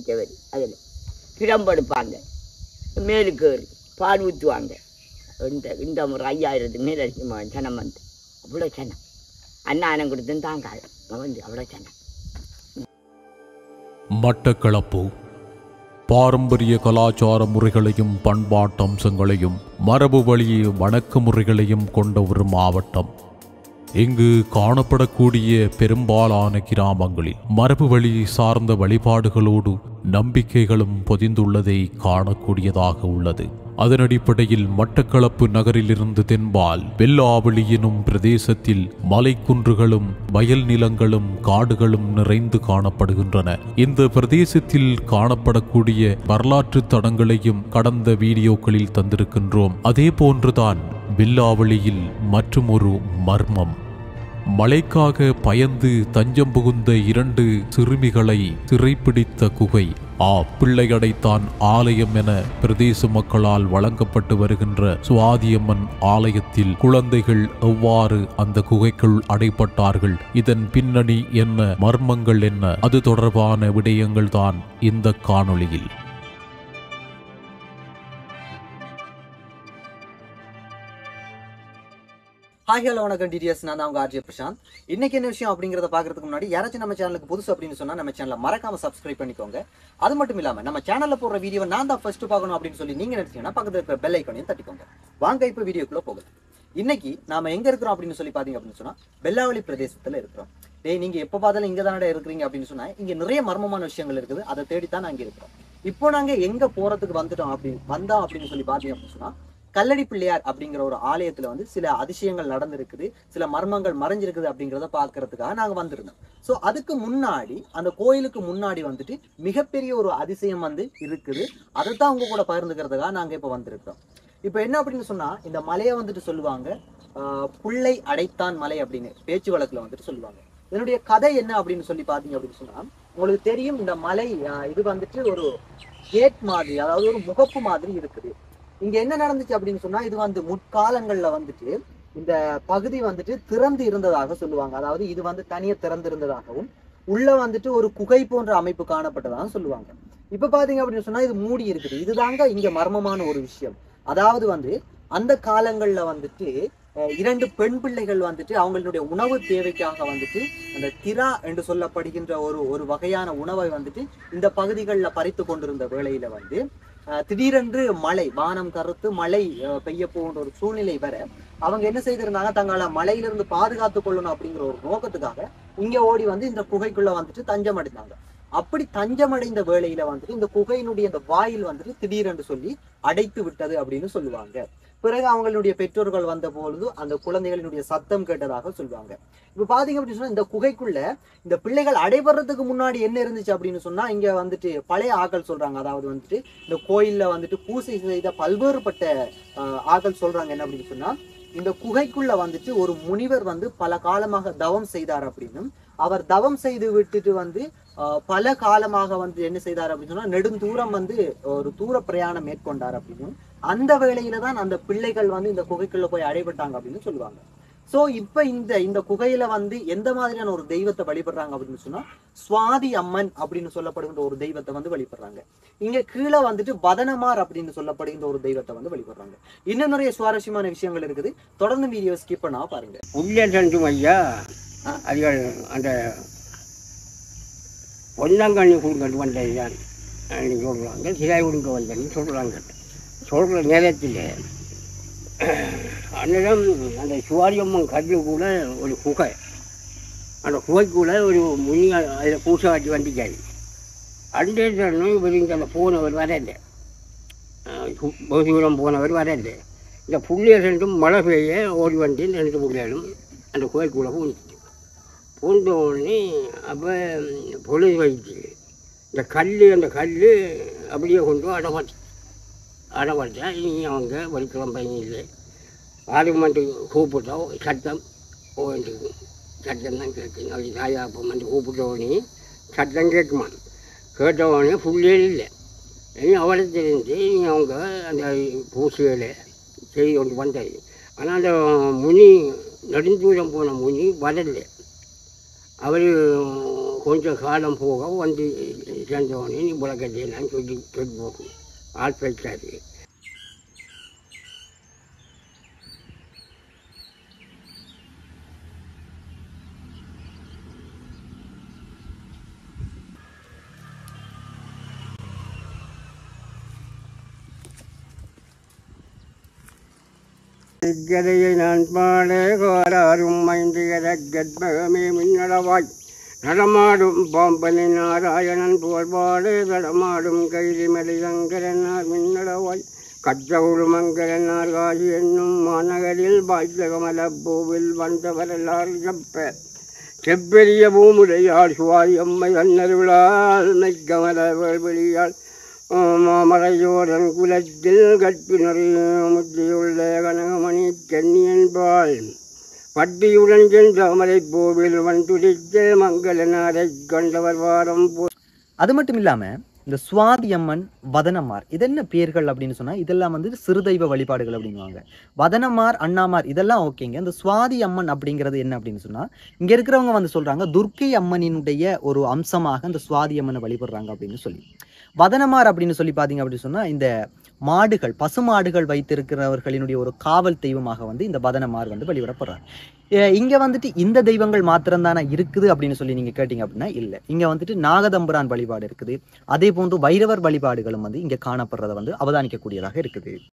இருந்துச்சு அவர் அதில் பிரம்பெடுப்பாங்க மேலுக்கு ஏறி பால் ஊற்றுவாங்க இந்த இந்த முறை ஐயாயிரத்துக்கு மேலே இருக்குமா ஜனம் வந்து அவ்வளோ ஜனம் அன்னானம் கொடுத்து தாங்காது வந்து அவ்வளோ ஜனம் மட்டக்களப்பு பாரம்பரிய கலாச்சார முறைகளையும் பண்பாட்டு அம்சங்களையும் மரபு வழி வணக்க முறைகளையும் கொண்ட ஒரு மாவட்டம் இங்கு காணப்படக்கூடிய பெரும்பாலான கிராமங்களில் மரபு வழி சார்ந்த வழிபாடுகளோடு நம்பிக்கைகளும் பொதிந்துள்ளதை காணக்கூடியதாக உள்ளது அதன் அடிப்படையில் மட்டக்களப்பு நகரிலிருந்து தென்பால் வெள்ளாவளி எனும் பிரதேசத்தில் மலைக்குன்றுகளும் வயல் நிலங்களும் காடுகளும் நிறைந்து காணப்படுகின்றன இந்த பிரதேசத்தில் காணப்படக்கூடிய வரலாற்று தடங்களையும் கடந்த வீடியோக்களில் தந்திருக்கின்றோம் அதே போன்றுதான் வெள்ளாவளியில் மற்றும் ஒரு மர்மம் மழைக்காக பயந்து தஞ்சம் புகுந்த இரண்டு சிறுமிகளை சிறைப்பிடித்த குகை ஆ பிள்ளையடைத்தான் ஆலயம் என பிரதேச மக்களால் வழங்கப்பட்டு வருகின்ற சுவாதியம்மன் ஆலயத்தில் குழந்தைகள் எவ்வாறு அந்த குகைக்குள் அடைப்பட்டார்கள் இதன் பின்னணி என்ன மர்மங்கள் என்ன அது தொடர்பான விடயங்கள் தான் இந்த காணொளியில் ஹாய் ஹலோ வணக்கம் டிடிஎஸ் நான் தான் உங்க ஆர்ஜே பிரசாந்த் இன்னைக்கு என்ன விஷயம் அப்படிங்கறத பாக்குறதுக்கு முன்னாடி யாராச்சும் நம்ம சேனலுக்கு புதுசு அப்படின்னு சொன்னா நம்ம சேனலை மறக்காம சப்ஸ்கிரைப் பண்ணிக்கோங்க அது மட்டும் இல்லாம நம்ம சேனல்ல போடுற வீடியோ நான் தான் ஃபர்ஸ்ட் பார்க்கணும் அப்படின்னு சொல்லி நீங்க நினைச்சீங்கன்னா பக்கத்துல இருக்கிற பெல் ஐக்கனையும் தட்டிக்கோங்க வாங்க இப்ப வீடியோக்குள்ள போகலாம் இன்னைக்கு நாம எங்க இருக்கிறோம் அப்படின்னு சொல்லி பாத்தீங்க அப்படின்னு சொன்னா வெள்ளாவளி பிரதேசத்துல இருக்கிறோம் டேய் நீங்க எப்ப பார்த்தாலும் இங்க தானடா இருக்கிறீங்க அப்படின்னு சொன்னா இங்க நிறைய மர்மமான விஷயங்கள் இருக்குது அதை தேடித்தான் நாங்க இருக்கிறோம் இப்போ நாங்க எங்க போறதுக்கு வந்துட்டோம் அப்படி வந்தோம் அப்படின்னு சொல்லி பாத்தீங்க அப்படின்னு சொன்னா கல்லடி பிள்ளையார் அப்படிங்கிற ஒரு ஆலயத்துல வந்து சில அதிசயங்கள் நடந்திருக்குது சில மர்மங்கள் மறைஞ்சிருக்குது அப்படிங்கிறத பார்க்கறதுக்காக நாங்க வந்திருந்தோம் ஸோ அதுக்கு முன்னாடி அந்த கோயிலுக்கு முன்னாடி வந்துட்டு மிகப்பெரிய ஒரு அதிசயம் வந்து இருக்குது அதை தான் உங்க கூட பகிர்ந்துக்கிறதுக்காக நாங்க இப்ப வந்திருக்கிறோம் இப்போ என்ன அப்படின்னு சொன்னா இந்த மலையை வந்துட்டு சொல்லுவாங்க ஆஹ், புள்ளை அடைத்தான் மலை அப்படின்னு பேச்சு வழக்குல வந்துட்டு சொல்லுவாங்க இதனுடைய கதை என்ன அப்படின்னு சொல்லி பாத்தீங்க அப்படின்னு சொன்னா உங்களுக்கு தெரியும் இந்த மலை ஆஹ், இது வந்துட்டு ஒரு கேட் மாதிரி அதாவது ஒரு முகப்பு மாதிரி இருக்குது இங்க என்ன நடந்துச்சு அப்படின்னு சொன்னா இது வந்து முற்காலங்கள்ல வந்துட்டு இந்த பகுதி வந்துட்டு திறந்து இருந்ததாக சொல்லுவாங்க அதாவது இது வந்து தனியா திறந்து இருந்ததாகவும் உள்ள வந்துட்டு ஒரு குகை போன்ற அமைப்பு காணப்பட்டதாக சொல்லுவாங்க இப்ப பாத்தீங்க அப்படின்னு சொன்னா இது மூடி இருக்குது இதுதாங்க இங்க மர்மமான ஒரு விஷயம் அதாவது வந்து அந்த காலங்கள்ல வந்துட்டு அஹ், இரண்டு பெண் பிள்ளைகள் வந்துட்டு அவங்களுடைய உணவு தேவைக்காக வந்துட்டு அந்த திரா என்று சொல்லப்படுகின்ற ஒரு ஒரு வகையான உணவை வந்துட்டு இந்த பகுதிகளில் பறித்து கொண்டிருந்த வேளையில வந்து அஹ், திடீரென்று மழை வானம் கருத்து மழை அஹ், பெய்ய போகின்ற ஒரு சூழ்நிலை வர அவங்க என்ன செய்திருந்தாங்க தங்களை மழையிலிருந்து பாதுகாத்து கொள்ளணும் அப்படிங்கிற ஒரு நோக்கத்துக்காக இங்க ஓடி வந்து இந்த குகைக்குள்ள வந்துட்டு தஞ்சம் அடைந்தாங்க அப்படி தஞ்சமடைந்த வேளையில வந்துட்டு இந்த குகையினுடைய அந்த வாயில் வந்துட்டு திடீரென்று சொல்லி அடைத்து விட்டது அப்படின்னு சொல்லுவாங்க பிறகு அவங்களுடைய பெற்றோர்கள் வந்த பொழுது அந்த குழந்தைகளினுடைய சத்தம் கேட்டதாக சொல்லுவாங்க இப்ப பாத்தீங்க அப்படின்னு சொன்னா இந்த குகைக்குள்ள இந்த பிள்ளைகள் அடைபடுறதுக்கு முன்னாடி என்ன இருந்துச்சு அப்படின்னு சொன்னா இங்க வந்துட்டு பழைய ஆக்கள் சொல்றாங்க அதாவது வந்துட்டு இந்த கோயில்ல வந்துட்டு பூசை செய்த பல்வேறுபட்ட ஆஹ், ஆக்கள் சொல்றாங்க என்ன அப்படின்னு சொன்னா இந்த குகைக்குள்ள வந்துட்டு ஒரு முனிவர் வந்து பல காலமாக தவம் செய்தார் அப்படின்னும் அவர் தவம் செய்து விட்டுட்டு வந்து ஆஹ், பல காலமாக வந்து என்ன செய்தார் அப்படின்னு சொன்னா நெடுந்தூரம் வந்து ஒரு தூர பிரயாணம் மேற்கொண்டார் அப்படின்னும் அந்த வேளையில தான் அந்த பிள்ளைகள் வந்து இந்த குகைக்குள்ள போய் அடைபட்டாங்க அப்படின்னு சொல்லுவாங்க சோ இப்ப இந்த இந்த குகையில வந்து எந்த மாதிரியான ஒரு தெய்வத்தை வழிபடுறாங்க அப்படின்னு சொன்னா சுவாதி அம்மன் அப்படின்னு சொல்லப்படுகின்ற ஒரு தெய்வத்தை வந்து வழிபடுறாங்க இங்க கீழே வந்துட்டு பதனமார் அப்படின்னு சொல்லப்படுகின்ற ஒரு தெய்வத்தை வந்து வழிபடுறாங்க இன்னும் நிறைய சுவாரஸ்யமான விஷயங்கள் இருக்குது தொடர்ந்து வீடியோ ஸ்கிப் பண்ணா பாருங்க உள்ளே சென்று ஐயா அதுகள் அந்த பொன்னங்கண்ணி கொடுங்கட்டு வந்தது தான் சொல்கிறாங்க சிலை கொடுங்க வந்தேன்னு சொல்கிறாங்க சொல்கிற நேரத்தில் அன்னிடம் அந்த சுவாரியம்மன் கல்லு கூட ஒரு குகை அந்த குகைக்குள்ள ஒரு முனி அதில் பூசை காட்டி வந்துச்சாரு அண்டே தரணும் இவர் இங்கே அந்த போனவர் வரல வெகு தூரம் போனவர் வரல இந்த புள்ளிய ரெண்டும் மழை பெய்ய ஓடி வந்து இந்த ரெண்டு புள்ளிகளும் அந்த கோயிலுக்குள்ளே பூந்துச்சு பூந்த உடனே அப்போ பொழுது வைத்து இந்த கல் அந்த கல் அப்படியே கொண்டு அடமாட்டு அடமாட்டா இனி அவங்க வலிக்கலாம் பையன் இல்லை பார்லிமெண்ட்டு கூப்பிட்டா சட்டம் போயிட்டு சட்டம் தான் கேட்குங்க அது தாயாப்பம் வந்து கூப்பிட்ட உடனே சட்டம் கேட்குமா கேட்ட உடனே புள்ளியே இல்லை இனி அவளை தெரிஞ்சு இனி அவங்க அந்த பூசைகளை செய்து கொண்டு வந்தார் ஆனால் அந்த முனி நெடுந்தூரம் போன முனி வரல அவர் கொஞ்சம் காலம் போக வந்து சேர்ந்தவனே நீ உலகத்தையெல்லாம் சொல்லி சொல்லி போட்டு ஆள் பேச்சாரு இக்கதையை நான் பாட கோராரும் மைந்திகர கத்மகமே மின்னளவாய் நடமாடும் பாம்பனி நாராயணன் புகழ்பாடு நடமாடும் கைதிமலை சங்கரனார் மின்னளவாய் கச்சவுடு மங்கரனார் காசி என்னும் மாநகரில் பாய்ச்சகமல பூவில் வந்தவரெல்லார் செப்ப செப்பெரிய பூமுடையார் சுவாரி அம்மை அன்னருளால் மெய்கமல வெளியால் மாமரையோரன் குலத்தில் கற்பினரை முத்தியுள்ள கனகமணி கன்னியன்பாள் பட்டியுடன் சென்ற அமரை போவில் வன் துடித்த மங்களனாரை கண்டவர் வாரம் போ அது மட்டும் இல்லாம இந்த சுவாதி அம்மன் வதனமார் இது என்ன பேர்கள் அப்படின்னு சொன்னா இதெல்லாம் வந்து சிறுதெய்வ வழிபாடுகள் அப்படிங்குவாங்க வதனமார் அண்ணாமார் இதெல்லாம் ஓகேங்க இந்த சுவாதி அம்மன் அப்படிங்கிறது என்ன அப்படின்னு சொன்னா இங்க இருக்கிறவங்க வந்து சொல்றாங்க துர்க்கை அம்மனினுடைய ஒரு அம்சமாக இந்த சுவாதி அம்மனை வழிபடுறாங்க அப்படின்னு சொல்லி வதனமார் அப்படின்னு சொல்லி பாத்தீங்க அப்படின்னு சொன்னா இந்த மாடுகள் பசுமாடுகள் வைத்திருக்கிறவர்களினுடைய ஒரு காவல் தெய்வமாக வந்து இந்த வதனமார் வந்து வழிபடப்படுறாங்க ஏ, இங்க வந்துட்டு இந்த தெய்வங்கள் மாத்திரம் தானே இருக்குது அப்படின்னு சொல்லி நீங்க கேட்டீங்க அப்படின்னா இல்ல இங்க வந்துட்டு நாகதம்புரான் வழிபாடு இருக்குது அதே போன்று வைரவர் வழிபாடுகளும் வந்து இங்க காணப்படுறத வந்து அவதானிக்கக்கூடியதாக இருக்குது